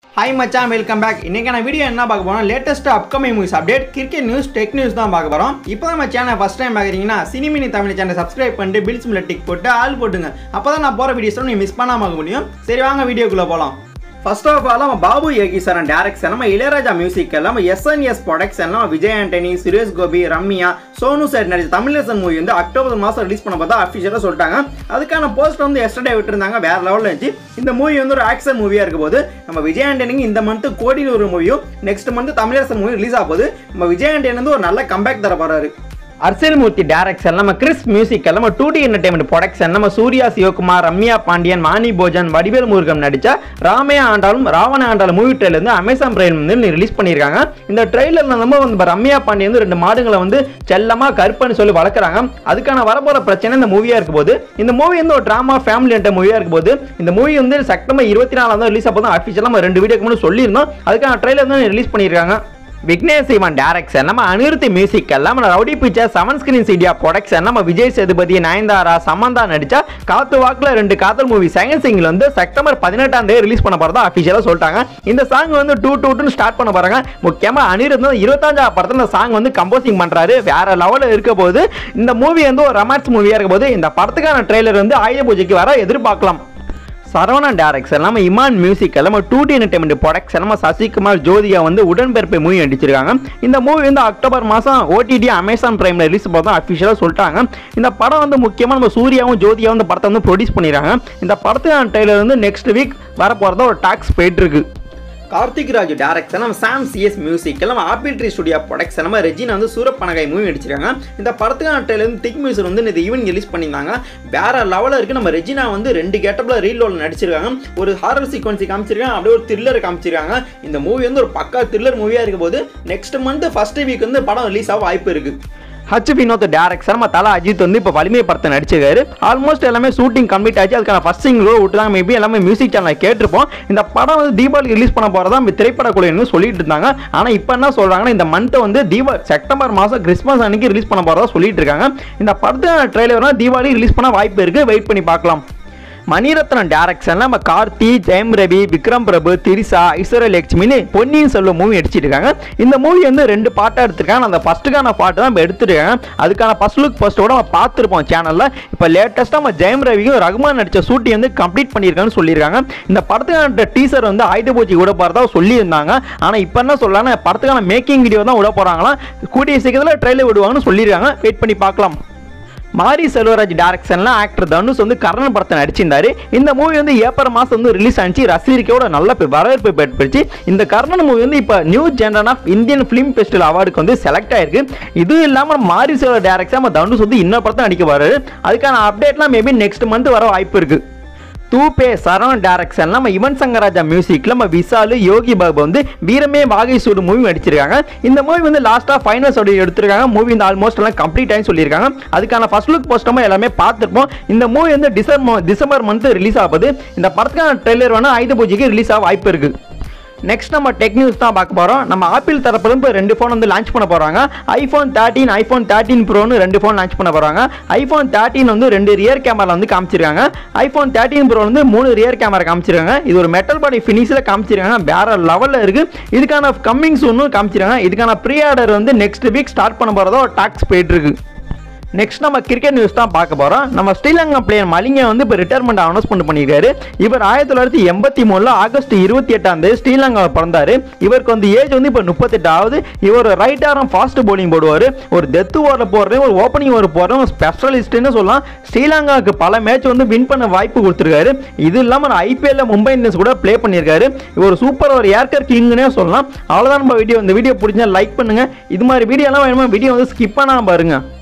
hi மச்சான் welcome back இன்னைக்கான video என்ன பார்க்க போறோம் latest upcoming movies update cricket news tech news தான் பார்க்க போறோம் இப்போ தான் நம்ம சேனல் ஃபஸ்ட் டைம் பார்க்குறீங்கன்னா சினிமினி தமிழ் சேனல் சப்ஸ்கிரைப் பண்ணிட்டு பில்ஸ் மில்ல டிக் போட்டு ஆள் போட்டுங்க அப்போ தான் நான் போகிற வீடியோஸ் நீ மிஸ் பண்ணாம பார்க்க முடியும் சரி வாங்க வீடியோக்குள்ளே போகலாம் ஃபர்ஸ்ட் ஆஃப் ஆல் நம்ம பாபு யோகி சரண் டேரக்ஷன் நம்ம இளையராஜா மியூசிக் நம்ம எஸ்என்எஸ் ப்ரொடக்ஷன் நம்ம விஜய் ஆண்டனி சுரேஷ் கோபி ரம்யா சோனு சார் நடிச்ச தமிழரசன் மூவி வந்து அக்டோபர் மாதம் ரிலீஸ் பண்ண பார்த்தா அஃபிஷியலாக சொல்லிட்டாங்க அதுக்கான போஸ்ட் வந்து எஸ்டர்டே விட்டுருந்தாங்க வேற லெவலில் இருந்துச்சு இந்த மூவி வந்து ஒரு ஆக்ஷன் மூவியாக இருக்க போது நம்ம விஜய் ஆண்டனிக்கு இந்த மந்த் கோடியில் ஒரு மூவியும் next month Tamilarasan movie release ஆக போது நம்ம விஜய் ஆண்டனி வந்து ஒரு நல்ல கம்பேக் தர போறாரு அர்சல் மூர்த்தி டேரக்ஷன் நம்ம கிறிஸ் மியூசிக் நம்ம டூ டி என்டர்டைன்மெண்ட் ப்ரொடக்ஷன் நம்ம சூர்யா சிவகுமார் ரம்யா பாண்டியன் மானி போஜன் வடிவேல் முருகன் நடிச்ச ராமையா ஆண்டாலும் ராவண ஆண்டாலும் மூவி ட்ரெயிலர் வந்து அமேசான் பிரைம் வந்து ரிலீஸ் பண்ணியிருக்காங்க இந்த ட்ரெயிலர்ல நம்ம வந்து ரம்யா பாண்டியன் வந்து ரெண்டு மாடுகளை வந்து செல்லமா கருப்புன்னு சொல்லி வளர்க்குறாங்க அதுக்கான வரப்போற பிரச்சனை இந்த மூவியா இருக்க போது இந்த மூவி வந்து ஒரு ட்ராமா ஃபேமிலி என்ற மூவியா இருக்க போது இந்த மூவி வந்து செப்டம்பர் இருபத்தி நாலாம் தான் ரிலீஸ் ஆகும் அஃபிஷியலாக நம்ம ரெண்டு வீடியோக்கு முன்னாடி சொல்லியிருந்தோம் அதுக்கான ட்ரெயிலர் வந்து ரிலீஸ் பண்ணியிருக்காங்க விக்னேஷ் சிவன் டேரக்ஷன் நம்ம அனிருத்தி மியூசிக் எல்லாம் நம்ம ரவுடி பிக்சர் செவன் ஸ்கிரீன் சிடியா ப்ரொடக்ஷன் நம்ம விஜய் சேதுபதி நயன்தாரா சமந்தா நடிச்சா காத்து வாக்குல ரெண்டு காதல் மூவி செகண்ட் சிங்கிள் வந்து செப்டம்பர் பதினெட்டாம் தேதி ரிலீஸ் பண்ண போறதா அஃபிஷியலாக சொல்லிட்டாங்க இந்த சாங் வந்து டூ டூ டூன்னு ஸ்டார்ட் பண்ண போறாங்க முக்கியமா அனிருத் வந்து இருபத்தஞ்சாவது படத்தில் இந்த சாங் வந்து கம்போசிங் பண்றாரு வேற லெவலில் இருக்க போது இந்த மூவி வந்து ஒரு ரொமான்ஸ் மூவியா இருக்க போது இந்த படத்துக்கான ட்ரெய்லர் வந்து ஆயுத பூஜைக்கு வர எதிர்பார்க்கலாம் சரவணன் டேரக்ஷன் நம்ம இமான் மியூசிக் நம்ம டூ டி என்டர்டைன்மெண்ட் ப்ரொடக்ஷன் நம்ம சசிகுமார் ஜோதியா வந்து உடன்பிறப்பை மூவி நடிச்சிருக்காங்க இந்த மூவி வந்து அக்டோபர் மாதம் ஓடிடி அமேசான் பிரைமில் ரிலீஸ் போதும் அஃபிஷியலாக சொல்லிட்டாங்க இந்த படம் வந்து முக்கியமாக நம்ம சூர்யாவும் ஜோதியாவும் இந்த படத்தை வந்து ப்ரொடியூஸ் பண்ணிடுறாங்க இந்த படத்துக்கான ட்ரெய்லர் வந்து நெக்ஸ்ட் வீக் வரப்போகிறதா ஒரு டாக்ஸ் போயிட்டு இருக்கு கார்த்திக் ராஜ் டேரக்ஷன் நம்ம சாம் சிஎஸ் மியூசிக் நம்ம ஆப்பிள் ட்ரீ ஸ்டுடியோ ப்ரொடக்ஷன் நம்ம ரெஜினா வந்து சூரப்பனகாய் மூவி நடிச்சிருக்காங்க இந்த படத்துக்கான ட்ரெயிலர் வந்து திக் மியூசிக் வந்து இந்த ஈவெண்ட் ரிலீஸ் பண்ணியிருந்தாங்க வேற லெவலில் இருக்கு நம்ம ரெஜினா வந்து ரெண்டு கேட்டப்பில் ரீல் ரோல் நடிச்சிருக்காங்க ஒரு ஹாரர் சீக்வன்சி காமிச்சிருக்காங்க அப்படியே ஒரு த்ரில்லர் காமிச்சிருக்காங்க இந்த மூவி வந்து ஒரு பக்கா த்ரில்லர் மூவியாக இருக்க போது நெக்ஸ்ட் மந்த் ஃபர்ஸ்ட் வீக் வந்து படம் ரிலீஸ் ஆக வாய்ப்பு இருக்கு ஹச் வினோத் டேரக்டர் நம்ம தலா அஜித் வந்து இப்போ வலிமை படத்தை நடிச்சிருக்காரு ஆல்மோஸ்ட் எல்லாமே ஷூட்டிங் கம்ப்ளீட் ஆச்சு அதுக்கான ஃபர்ஸ்ட் சிங்கிளோ விட்டுதாங்க மேபி எல்லாமே மியூசிக் சேனல் கேட்டிருப்போம் இந்த படம் வந்து தீபாவளி ரிலீஸ் பண்ண போகிறதா திரைப்பட குழுன்னு சொல்லிட்டு இருந்தாங்க ஆனால் இப்போ என்ன சொல்கிறாங்கன்னா இந்த மந்த்தை வந்து தீபா செப்டம்பர் மாதம் கிறிஸ்மஸ் அன்னைக்கு ரிலீஸ் பண்ண போகிறதா சொல்லிட்டு இருக்காங்க இந்த படத்தை ட்ரெய்லர் தீபாவளி ரிலீஸ் பண்ண வாய்ப்பு இருக்குது வெயிட் பண்ணி பார்க்கலாம் மணிரத்னம் டேரக்ஷன்ல நம்ம கார்த்தி ஜெயம் ரவி விக்ரம் பிரபு திரிசா ஐஸ்வர்ய லட்சுமின்னு பொன்னியின் செல்வம் மூவி அடிச்சிருக்காங்க இந்த மூவி வந்து ரெண்டு பாட்டாக எடுத்திருக்காங்க அந்த ஃபர்ஸ்ட்டுக்கான பாட்டு தான் இப்போ எடுத்துருக்காங்க அதுக்கான ஃபர்ஸ்ட் லுக் ஃபர்ஸ்ட்டோட நம்ம பார்த்துருப்போம் சேனலில் இப்போ லேட்டஸ்ட்டாக நம்ம ஜெயம் ரவியும் ரகுமான் நடித்த ஷூட்டிங் வந்து கம்ப்ளீட் பண்ணியிருக்காங்கன்னு சொல்லியிருக்காங்க இந்த படத்துக்கான டீசர் வந்து ஆயுத பூஜை விட போகிறதா சொல்லியிருந்தாங்க ஆனால் இப்போ என்ன சொல்லலாம்னா படத்துக்கான மேக்கிங் வீடியோ தான் விட போகிறாங்களாம் கூடிய சீக்கிரத்தில் ட்ரெயிலர் விடுவாங்கன்னு சொல்லியிருக்காங்க வெயிட் பண்ணி பார்க்கலாம் மாரி செல்வராஜ் டேரக்ஷன்ல ஆக்டர் தனுஷ் வந்து கர்ணன் படத்தை நடிச்சிருந்தாரு இந்த மூவி வந்து ஏப்ரல் மாதம் வந்து ரிலீஸ் ஆனிச்சு ரசிகர்களோட நல்ல பே- வரவேற்பு பெற்றுச்சு இந்த கர்ணன் மூவி வந்து இப்போ new genre of Indian film festival அவார்டுக்கு வந்து செலக்ட் ஆயிருக்கு இது இல்லாமல் மாரி செல்வர் டேரக்ஷன் நம்ம தனுஷ் வந்து இன்னொரு படத்தை நடிக்க வராரு அதுக்கான அப்டேட்லாம் மேபி நெக்ஸ்ட் மந்த் வர வாய்ப்பு இருக்கு தூபே சரவண் டேரக்ஷன் நம்ம யுவன் சங்கர் ராஜா மியூசிக்ல நம்ம விசாலு யோகி பாபு வந்து வீரமே வாகை சூடு மூவி நடிச்சிருக்காங்க இந்த மூவி வந்து லாஸ்டா ஃபைனல் ஸ்டோரி எடுத்திருக்காங்க மூவி இந்த ஆல்மோஸ்ட் எல்லாம் கம்ப்ளீட் ஆகி சொல்லியிருக்காங்க அதுக்கான ஃபர்ஸ்ட் லுக் போஸ்டமா எல்லாமே பார்த்துருப்போம் இந்த மூவி வந்து டிசம்பர் டிசம்பர் மந்த் ரிலீஸ் ஆகுது இந்த படத்துக்கான ட்ரெய்லர் வேணா ஆயுத பூஜைக்கு ரிலீஸ் ஆக வாய்ப்பு இருக்கு நெக்ஸ்ட் நம்ம டெக் நியூஸ் தான் பார்க்க போகிறோம் நம்ம ஆப்பிள் தரப்புல இப்போ ரெண்டு ஃபோன் வந்து லான்ச் பண்ண போகிறாங்க ஐஃபோன் தேர்ட்டின் ஐஃபோன் தேர்ட்டின் ப்ரோன்னு ரெண்டு ஃபோன் லான்ச் பண்ண போகிறாங்க ஐஃபோன் தேர்ட்டின் வந்து ரெண்டு ரியர் கேமரா வந்து காமிச்சிருக்காங்க ஐஃபோன் தேர்ட்டின் ப்ரோ வந்து மூணு ரியர் கேமரா காமிச்சிருக்காங்க இது ஒரு மெட்டல் பாடி ஃபினிஷில் காமிச்சிருக்காங்க வேற லெவலில் இருக்குது இதுக்கான கம்மிங் சூனும் காமிச்சிருக்காங்க இதுக்கான ப்ரீ ஆர்டர் வந்து நெக்ஸ்ட் வீக் ஸ்டார்ட் பண்ண போகிறதோ டாக்ஸ் போயிட்டு இருக்கு நெக்ஸ்ட் நம்ம கிரிக்கெட் நியூஸ் தான் பார்க்க போகிறோம் நம்ம ஸ்ரீலங்கா பிளேயர் மலிங்க வந்து இப்போ ரிட்டையர்மெண்ட் அனௌன்ஸ்மெண்ட் பண்ணியிருக்காரு இவர் ஆயிரத்தி தொள்ளாயிரத்தி எண்பத்தி மூணில் ஆகஸ்ட் இருபத்தி எட்டாம் தேதி ஸ்ரீலங்காவில் பிறந்தாரு இவருக்கு வந்து ஏஜ் வந்து இப்போ முப்பத்தெட்டு ஆகுது இவர் ரைட் ஆரம் ஃபாஸ்ட் bowling போடுவார் ஒரு டெத் ஓவரில் போடுறேன் ஒரு ஓப்பனிங் ஓவர் போடுறேன் ஒரு ஸ்பெஷலிஸ்ட்னு சொல்லலாம் ஸ்ரீலங்காவுக்கு பல மேட்ச் வந்து வின் பண்ண வாய்ப்பு கொடுத்துருக்காரு இது இல்லாமல் ஐபிஎல்ல மும்பை இந்தியன்ஸ் கூட ப்ளே பண்ணியிருக்காரு இவர் சூப்பர் ஒரு ஏர்கர் கிங்னே சொல்லலாம் அவ்வளோதான் நம்ம வீடியோ இந்த வீடியோ பிடிச்சா லைக் பண்ணுங்க இது மாதிரி வீடியோலாம் வேணுமா வீடியோ வந்து ஸ்கிப் பண்ணாம பாருங்க